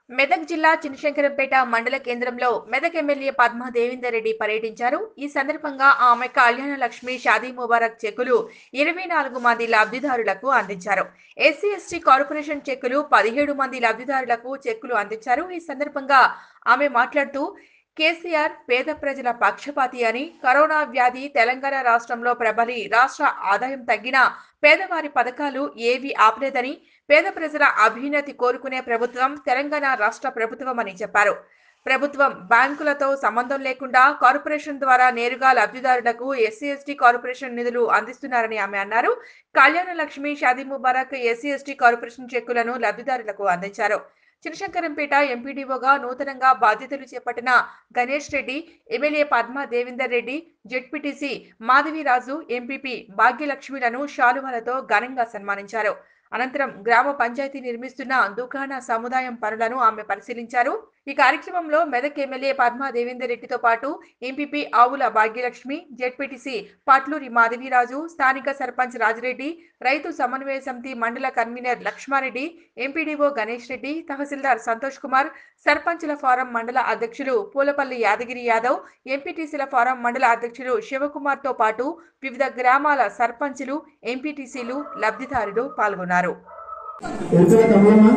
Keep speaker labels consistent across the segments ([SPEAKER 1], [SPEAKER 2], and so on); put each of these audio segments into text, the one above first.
[SPEAKER 1] మెదక్ జిల్లా చినశంకరంపేట మండల కేంద్రంలో మెదక్ ఎమ్మెల్యే పద్మా దేవేందర్ రెడ్డి పర్యటించారు ఈ సందర్భంగా ఆమె కళ్యాణ లక్ష్మి షాదీ ముబారక్ చెక్కులు ఇరవై నాలుగు మంది లబ్ధిదారులకు అందించారు ఎస్సీ ఎస్టీ కార్పొరేషన్ చెక్కులు పదిహేడు మంది లబ్ధిదారులకు చెక్కులు అందించారు ఈ సందర్భంగా ఆమె మాట్లాడుతూ కేసీఆర్ పేద ప్రజల పక్షపాతి అని కరోనా వ్యాధి తెలంగాణ రాష్ట్రంలో ప్రబలి రాష్ట్ర ఆదాయం తగ్గినా పేదవారి పథకాలు ఏవి ఆపలేదని పేద ప్రజల అభ్యున్నతి కోరుకునే ప్రభుత్వం తెలంగాణ రాష్ట్ర ప్రభుత్వం అని చెప్పారు ప్రభుత్వం బ్యాంకులతో సంబంధం లేకుండా కార్పొరేషన్ ద్వారా నేరుగా లబ్ధిదారులకు ఎస్సీ ఎస్టీ కార్పొరేషన్ నిధులు అందిస్తున్నారని ఆమె అన్నారు Kalyana Lakshmi Shaadi Mubarak SC ST corporation చెక్కులను లబ్ధిదారులకు అందించారు చినశంకరంపేట ఎంపీడీఓగా నూతనంగా బాధ్యతలు చేపట్టిన Ganesh Reddy MLA Padma Devender Reddy ZPTC Madhaviraju MPP భాగ్యలక్ష్మిలను శాలువాలతో ఘనంగా సన్మానించారు అనంతరం గ్రామ పంచాయతీ నిర్మిస్తున్న దుకాణ సముదాయం పనులను ఆమె పరిశీలించారు ఈ కార్యక్రమంలో మెదక్ ఎమ్మెల్యే పద్మా దేవేందర్ రెడ్డితో పాటు ఎంపీపీ ఆవుల భాగ్యలక్ష్మి జెడ్పీటీసీ పాట్లూరి మాధవిరాజు స్థానిక సర్పంచ్ రాజిరెడ్డి రైతు సమన్వయ సమితి మండల కన్వీనర్ లక్ష్మారెడ్డి ఎంపీడీఓ గణేష్ రెడ్డి తహసీల్దార్ సంతోష్ కుమార్ సర్పంచుల ఫారం మండల అధ్యక్షులు పూలపల్లి యాదగిరి యాదవ్ ఎంపీటీసీల ఫారం మండల అధ్యక్షులు శివకుమార్ తో పాటు వివిధ గ్రామాల సర్పంచులు ఎంపీటీసీలు లబ్ధిదారులు పాల్గొన్నారు
[SPEAKER 2] ఎక్కడ తమ్ముడమ్మా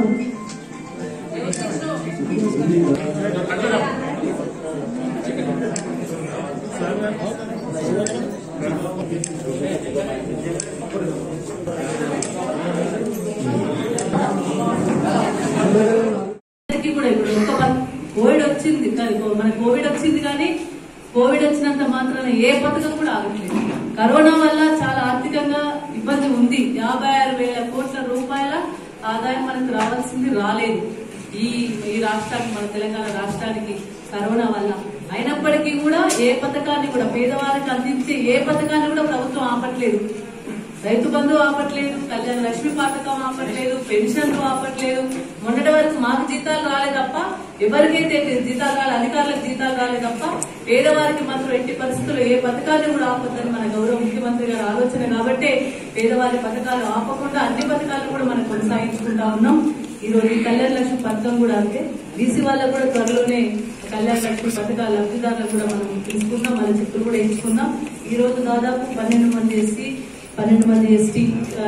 [SPEAKER 3] అందరికీ కూడా ఇప్పుడు ఒక ప- కోవిడ్ వచ్చింది కానీ మన కోవిడ్ వచ్చింది కానీ కోవిడ్ వచ్చినంత మాత్రాన ఏ పథకం కూడా ఆగట్లేదు కరోనా వల్ల చాలా ఆర్థికంగా ఇబ్బంది ఉంది యాభై ఆరు వేల కోట్ల రూపాయల ఆదాయం మనకు రావాల్సింది రాలేదు ఈ ఈ రాష్ట్రానికి మన తెలంగాణ రాష్ట్రానికి కరోనా వల్ల అయినప్పటికీ కూడా ఏ పథకాన్ని కూడా పేదవారికి అందించే ఏ పథకాన్ని కూడా ప్రభుత్వం ఆపట్లేదు రైతు బంధు ఆపట్లేదు కళ్యాణ లక్ష్మి పథకం ఆపట్లేదు పెన్షన్లు ఆపట్లేదు మొన్నటి వరకు మాకు జీతాలు రాలే తప్ప ఎవరికైతే జీతాలు రాలే అధికారులకు జీతాలు రాలే తప్ప పేదవారికి మాత్రం ఎట్టి పరిస్థితుల్లో ఏ పథకాన్ని కూడా ఆపొద్దని మన గౌరవ ముఖ్యమంత్రి గారి ఆలోచన కాబట్టి పేదవారి పథకాలు ఆపకుండా అన్ని పథకాలను కూడా మనం కొనసాగించుకుంటా ఉన్నాం ఈ రోజు ఈ కళ్యాణ లక్ష్మి పథకం కూడా అంతే బీసీ వాళ్ళకు కూడా త్వరలోనే కళ్యాణ లక్ష్మి పథకాల లబ్ధిదారులకు కూడా మనం తీసుకుందాం మన చెప్పులు కూడా ఎంచుకుందాం ఈ రోజు దాదాపు పన్నెండు మంది ఎస్సీ పన్నెండు మంది ఎస్టీ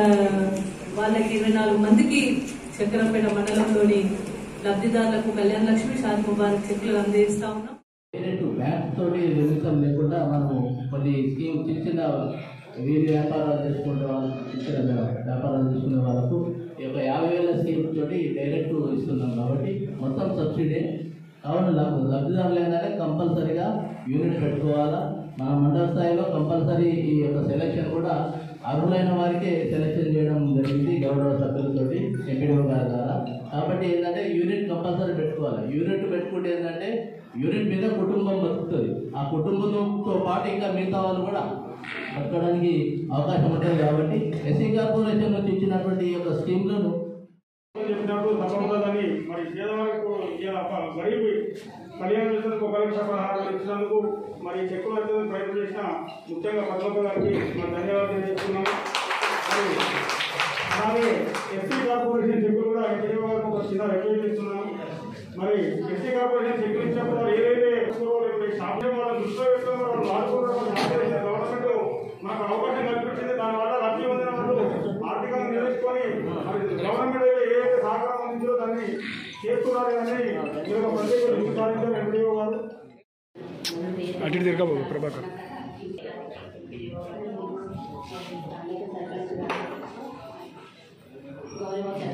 [SPEAKER 3] వాళ్ళకి ఇరవై నాలుగు మందికి చక్రంపేట మండలంలోని లబ్ధిదారులకు కళ్యాణ లక్ష్మి షాద్ ముబారక్ చెక్కులు అందజేస్తా ఉన్నాం
[SPEAKER 4] డైరెక్ట్ బ్యాంక్ తోటి నిమిత్తం లేకుండా మనము కొన్ని స్కీమ్ చిన్న చిన్న వీరి వ్యాపారాలు చేసుకునే వాళ్ళకు చిన్న చిన్న వ్యాపారాలు చేసుకునే వాళ్ళకు ఈ యొక్క యాభై వేల స్కీమ్ తోటి డైరెక్ట్ ఇస్తున్నాం కాబట్టి మొత్తం సబ్సిడీ కావున లబ్- లబ్ధిదారులు ఏంటంటే కంపల్సరీగా యూనిట్ పెట్టుకోవాలా మన మండల స్థాయిలో కంపల్సరీ ఈ యొక్క సెలక్షన్ కూడా అర్హులైన వారికే సెలక్షన్ చేయడం జరిగింది గౌరవ సభ్యులతోటి ఎంపీడీఓ గారి ద్వారా కాబట్టి ఏంటంటే యూనిట్ కంపల్సరీ పెట్టుకోవాలి యూనిట్ పెట్టుకుంటే ఏంటంటే యూనిట్ మీద కుటుంబం బతుకుతుంది ఆ కుటుంబంతో పాటు ఇంకా మిగతా వాళ్ళు కూడా బతకడానికి అవకాశం ఉంటుంది కాబట్టి ఎస్సీ కార్పొరేషన్ నుంచి ఇచ్చినటువంటి ఈ యొక్క స్కీమ్లను
[SPEAKER 5] చెప్పినప్పుడు తప్పకుండాదని మరి పేదవాళ్ళకు ఇలా ప- గరీబ్ కళ్యాణ యోజనకు ఒక లక్ష పదహారు వేలు ఇచ్చినందుకు మరి చెక్కులు వచ్చేందుకు ప్రయత్నం చేసిన ముఖ్యంగా పద్మక గారికి మరి ధన్యవాదాలు తెలియజేస్తున్నాం మరి అలాగే ఎస్సీ కార్పొరేషన్ చెక్కులు కూడా ఎంపీ గారికి ఒక చిన్న రిక్వెస్ట్ చేస్తున్నాం మరి ఎస్సీ కార్పొరేషన్ చెక్కులు ఇచ్చినప్పుడు వారు ఏదైతే సాధ్యం వాళ్ళ దృష్టిలో పెట్టుకుని వాళ్ళు వాడుకోవడం గవర్నమెంట్ మాకు అవకాశం కల్పించింది దానివల్ల లబ్ధి పొందిన వాళ్ళు ఆర్థికంగా నిలుచుకొని మరి గవర్నమెంట్ ఏదైతే సహకారం అందిందో దాన్ని చేస్తున్నారు అని మీరు ఒక ప్రత్యేక దృష్టి సాధించారు ఎంపీఓ గారు
[SPEAKER 2] అటు తిరగబాబు ప్రభాకర్
[SPEAKER 6] గౌరవ